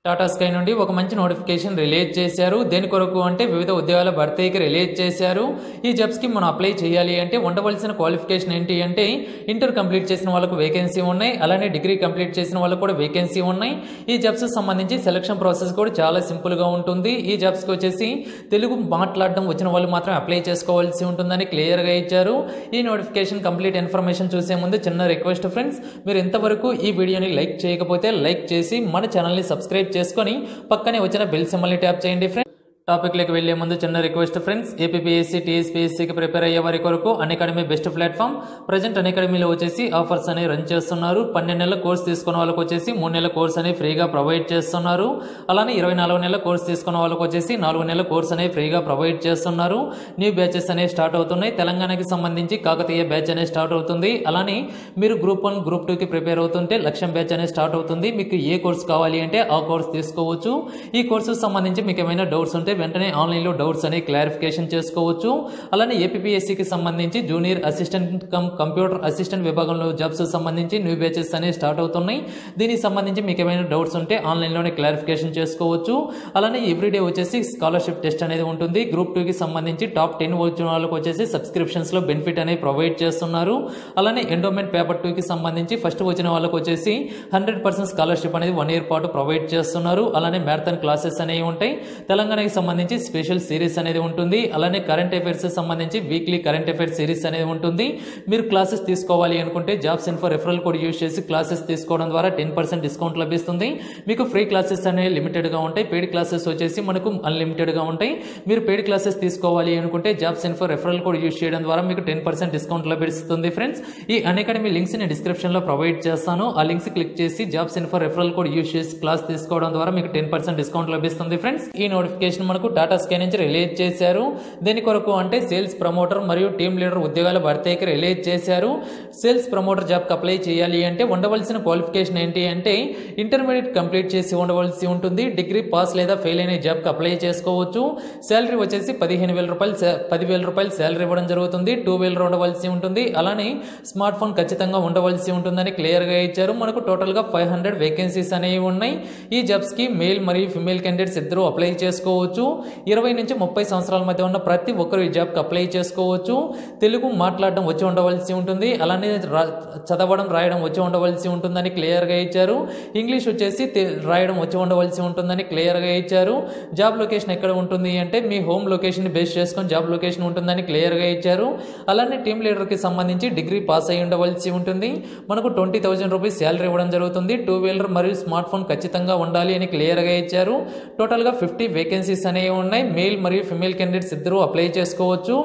Tata sky నుండి ఒక మంచి నోటిఫికేషన్ రిలీజ్ చేశారు దేని కొరకు అంటే వివిధ ఉద్యోగాల భర్తీకి రిలీజ్ చేశారు ఈ జాబ్స్కి మనం అప్లై చేయాలి అంటే ఉండవలసిన క్వాలిఫికేషన్ ఏంటి అంటే ఇంటర్ కంప్లీట్ చేసిన వాళ్ళకు వేకెన్సీ ఉన్నాయి అలానే డిగ్రీ కంప్లీట్ చేసిన వాళ్ళకు కూడా వేకెన్సీ ఉన్నాయి ఈ జాబ్స్ సంబంధించి సెలక్షన్ ప్రాసెస్ కూడా చాలా సింపుల్గా ఉంటుంది ఈ జాబ్స్కి వచ్చేసి తెలుగు మాట్లాడడం వచ్చిన వాళ్ళు మాత్రం అప్లై చేసుకోవాల్సి ఉంటుందని క్లియర్గా ఇచ్చారు ఈ నోటిఫికేషన్ కంప్లీట్ ఇన్ఫర్మేషన్ చూసే ముందు చిన్న రిక్వెస్ట్ ఫ్రెండ్స్ మీరు ఇంతవరకు ఈ వీడియోని లైక్ చేయకపోతే లైక్ చేసి మన ఛానల్ని సబ్స్క్రైబ్ చేసుకొని పక్కనే వచ్చిన బెల్ సింబల్ని ట్యాప్ చేయండి ఫ్రెండ్స్ టాపిక్లోకి వెళ్లే ముందు చిన్న రిక్వెస్ట్ ఫ్రెండ్స్ ఏపీఎస్సీ టీఎస్పీఎస్సీకి ప్రిపేర్ అయ్యే వారి కొరకు అకాడమీ బెస్ట్ ప్లాట్ఫామ్ ప్రజెంట్ అకాడమీలో వచ్చేసి ఆఫర్స్ అనేవి రన్ చేస్తున్నారు పన్నెండు నెలల కోర్స్ తీసుకున్న వాళ్ళకి వచ్చేసి మూడు నెలల కోర్స్ అనేవి ఫ్రీగా ప్రొవైడ్ చేస్తున్నారు అలానే ఇరవై నాలుగు నెలల కోర్స్ తీసుకున్న వాళ్ళకి వచ్చేసి నాలుగు నెలల కోర్స్ అనేవి ఫ్రీగా ప్రొవైడ్ చేస్తున్నారు న్యూ బ్యాచెస్ అనేవి స్టార్ట్ అవుతున్నాయి తెలంగాణకి సంబంధించి కాకతీయ బ్యాచ్ అనేది స్టార్ట్ అవుతుంది అలానే మీరు గ్రూప్ వన్ గ్రూప్ టూకి ప్రిపేర్ అవుతుంటే లక్ష్యం బ్యాచ్ అనేది స్టార్ట్ అవుతుంది మీకు ఏ కోర్స్ కావాలి అంటే ఆ కోర్స్ తీసుకోవచ్చు ఈ కోర్సు సంబంధించి మీకు ఏమైనా డౌట్స్ ఉంటే వెంటనే ఆన్లైన్లో డౌట్స్ అనేవి క్లారిఫికేషన్ చేసుకోవచ్చు అలానే ఏపీఎస్సికి సంబంధించి junior assistant cum computer assistant విభాగంలో జాబ్స్ సంబంధించి న్యూ బ్యాచెస్ అనేవి స్టార్ట్ అవుతున్నాయి దీనికి సంబంధించి మీకు ఏమైనా డౌట్స్ ఉంటే ఆన్లైన్లోనే క్లారిఫికేషన్ చేసుకోవచ్చు అలానే ఎవ్రీడే వచ్చేసి స్కాలర్షిప్ టెస్ట్ అనేది ఉంటుంది గ్రూప్ టూకి సంబంధించి టాప్ టెన్ వచ్చిన వాళ్ళకి వచ్చేసి సబ్స్క్రిప్షన్స్లో బెనిఫిట్ అనేది ప్రొవైడ్ చేస్తున్నారు అలానే ఎండోమెంట్ పేపర్ టూకి సంబంధించి ఫస్ట్ వచ్చిన వాళ్ళకి వచ్చేసి హండ్రెడ్ పర్సెంట్ స్కాలర్షిప్ అనేది వన్ ఇయర్ పాటు ప్రొవైడ్ చేస్తున్నారు అలానే మ్యారథాన్ క్లాసెస్ అనేవి ఉంటాయి తెలంగాణకి సంబంధించి స్పెషల్ సిరీస్ అనేది ఉంటుంది అలానే కరెంట్ అఫైర్స్ సంబంధించి వీక్లీ కరెంట్ అఫైర్స్ సిరీస్ అనేది ఉంటుంది మీరు క్లాసెస్ తీసుకోవాలి అనుకుంటే jobs info referral code use చేసి క్లాసెస్ తీసుకోవడం ద్వారా టెన్ పర్సెంట్ డిస్కౌంట్ లభిస్తుంది మీకు ఫ్రీ క్లాసెస్ అనేవి లిమిటెడ్గా ఉంటాయి పెయిడ్ క్లాసెస్ వచ్చేసి మనకు అన్లిమిటెడ్గా ఉంటాయి మీరు పెయిడ్ క్లాసెస్ తీసుకోవాలి అనుకుంటే jobs info referral code use చేయడం ద్వారా మీకు టెన్ పర్సెంట్ డిస్కౌంట్ లభిస్తుంది ఫ్రెండ్స్ ఈ అకాడమీ లింక్స్ నేను డిస్క్రిప్షన్లో ప్రొవైడ్ చేస్తాను ఆ లింక్స్ క్లిక్ చేసి jobs info referral code use చేసి క్లాస్ తీసుకోవడం ద్వారా మీకు టెన్ పర్సెంట్ డిస్కౌంట్ లభిస్తుంది ఫ్రెండ్స్ ఈ నోటిఫికేషన్ మనకు టాటా స్కై నుంచి రిలీజ్ చేశారు దేని కొరకు అంటే సేల్స్ ప్రమోటర్ మరియు టీమ్ లీడర్ ఉద్యోగాల భర్తీకి రిలీజ్ చేశారు సేల్స్ ప్రమోటర్ జాబ్కి అప్లై చేయాలి అంటే ఉండవలసిన క్వాలిఫికేషన్ ఏంటి అంటే ఇంటర్మీడియట్ కంప్లీట్ చేసి ఉండవలసి ఉంటుంది డిగ్రీ పాస్ లేదా ఫెయిల్ అయిన జాబ్కి అప్లై చేసుకోవచ్చు శాలరీ వచ్చేసి పదిహేను వేల రూపాయలు పదివేల రూపాయలు శాలరీ ఇవ్వడం జరుగుతుంది టూ వీలర్ ఉండవలసి ఉంటుంది అలానే స్మార్ట్ ఫోన్ ఖచ్చితంగా ఉండవలసి ఉంటుందని క్లియర్గా ఇచ్చారు మనకు టోటల్గా ఫైవ్ హండ్రెడ్ వేకెన్సీస్ అనేవి ఉన్నాయి ఈ జాబ్స్కి మేల్ మరియు ఫిమేల్ క్యాండిడేట్స్ ఇద్దరు అప్లై చేసుకోవచ్చు ఇరవై నుంచి ముప్పై సంవత్సరాల మధ్య ఉన్న ప్రతి ఒక్కరు ఈ జాబ్కి అప్లై చేసుకోవచ్చు తెలుగు మాట్లాడడం వచ్చి ఉండవలసి ఉంటుంది అలానే చదవడం రాయడం వచ్చి ఉండవలసి ఉంటుందని క్లియర్గా ఇచ్చారు ఇంగ్లీష్ వచ్చేసి రాయడం వచ్చి ఉండవలసి ఉంటుందని క్లియర్గా ఇచ్చారు జాబ్ లొకేషన్ ఎక్కడ ఉంటుంది అంటే మీ హోమ్ లొకేషన్ బేస్ చేసుకొని జాబ్ లొకేషన్ ఉంటుందని క్లియర్గా ఇచ్చారు అలానే టీమ్ లీడర్కి సంబంధించి డిగ్రీ పాస్ అయి ఉండవలసి ఉంటుంది మనకు ట్వంటీ థౌజండ్ రూపీస్ శాలరీ ఇవ్వడం జరుగుతుంది టూ వీలర్ మరియు స్మార్ట్ ఫోన్ ఖచ్చితంగా ఉండాలి అని క్లియర్గా ఇచ్చారు టోటల్గా ఫిఫ్టీ వేకెన్సీస్ అనేవి ఉన్నాయి మేల్ మరియు ఫిమేల్ క్యాండిడేట్స్ ఇద్దరు అప్లై చేసుకోవచ్చు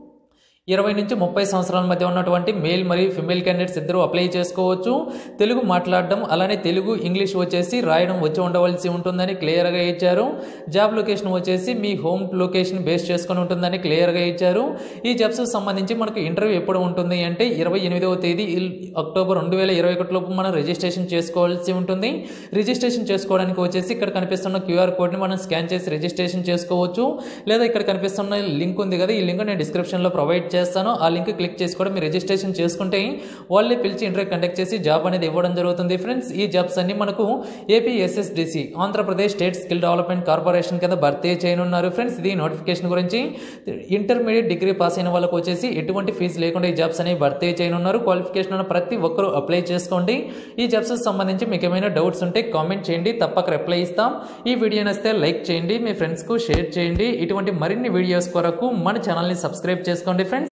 ఇరవై నుంచి ముప్పై సంవత్సరాల మధ్య ఉన్నటువంటి మేల్ మరియు ఫిమేల్ క్యాండిడేట్స్ ఇద్దరు అప్లై చేసుకోవచ్చు తెలుగు మాట్లాడడం అలానే తెలుగు ఇంగ్లీష్ వచ్చేసి రాయడం వచ్చి ఉండవలసి ఉంటుందని క్లియర్గా ఇచ్చారు జాబ్ లొకేషన్ వచ్చేసి మీ హోమ్ లొకేషన్ బేస్ చేసుకొని ఉంటుందని క్లియర్గా ఇచ్చారు ఈ జాబ్స్ సంబంధించి మనకు ఇంటర్వ్యూ ఎప్పుడు ఉంటుంది అంటే ఇరవై ఎనిమిదవ తేదీ అక్టోబర్ రెండు వేల ఇరవై ఒకటిలోపు మనం రిజిస్ట్రేషన్ చేసుకోవాల్సి ఉంటుంది రిజిస్ట్రేషన్ చేసుకోవడానికి వచ్చేసి ఇక్కడ కనిపిస్తున్న క్యూఆర్ కోడ్ని మనం స్కాన్ చేసి రిజిస్ట్రేషన్ చేసుకోవచ్చు లేదా ఇక్కడ కనిపిస్తున్న లింక్ ఉంది కదా ఈ లింక్ నేను డిస్క్రిప్షన్లో ప్రొవైడ్ చేస్తాను ఆ లింక్ క్లిక్ చేసి కూడా మీరు రిజిస్ట్రేషన్ చేసుకుంటే వాళ్ళే పిలిచి ఇంటర్వ్యూ కండక్ట్ చేసి జాబ్ అనేది ఇవ్వడం జరుగుతుంది ఫ్రెండ్స్ ఈ జాబ్స్ అన్ని మనకు AP SSDC Andhra Pradesh state skill development corporation కింద భర్తీ చేయనున్నారు ఫ్రెండ్స్ ఇది నోటిఫికేషన్ గురించి ఇంటర్మీడియట్ డిగ్రీ పాస్ అయిన వాళ్ళకి వచ్చేసి ఎటువంటి ఫీజు లేకుండా ఈ జాబ్స్ అనేవి భర్తీ చేయనున్నారు క్వాలిఫికేషన్ ఉన్న ప్రతి ఒక్కరూ అప్లై చేసుకోండి ఈ జాబ్స్ సంబంధించి మీకు ఏమైనా డౌట్స్ ఉంటే కామెంట్ చేయండి తప్పక రిప్లై ఇస్తాం ఈ వీడియో నచ్చితే లైక్ చేయండి మీ ఫ్రెండ్స్కు షేర్ చేయండి ఇటువంటి మరిన్ని వీడియోస్ కొరకు మన ఛానల్ని సబ్స్క్రైబ్ చేసుకోండి ఫ్రెండ్స్